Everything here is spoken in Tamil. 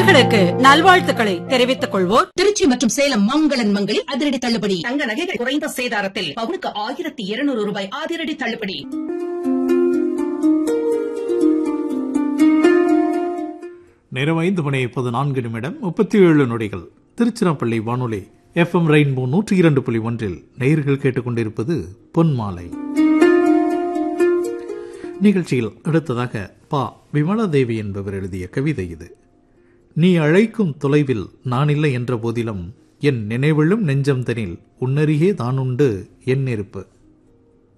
நேயர்களுக்கு நல்வாழ்த்துக்களை தெரிவித்துக் கொள்வோர் திருச்சி மற்றும் சேலம் மங்களன் மங்களில் அதிரடி தள்ளுபடி தங்க நகைகள் குறைந்த சேதாரத்தில் பவுனுக்கு ஆயிரத்தி இருநூறு ரூபாய் அதிரடி தள்ளுபடி நேரம் ஐந்து மணி பதினான்கு நிமிடம் முப்பத்தி ஏழு நொடிகள் திருச்சிராப்பள்ளி வானொலி எஃப்எம் ரெயின்போ நூற்றி இரண்டு புள்ளி ஒன்றில் நேயர்கள் கேட்டுக்கொண்டிருப்பது பொன்மாலை நிகழ்ச்சியில் அடுத்ததாக பா விமலாதேவி என்பவர் எழுதிய கவிதை இது நீ அழைக்கும் தொலைவில் நான் இல்லை என்ற போதிலும் என் நினைவிலும் நெஞ்சம் தனில் உன்னருகே தானுண்டு என் நெருப்பு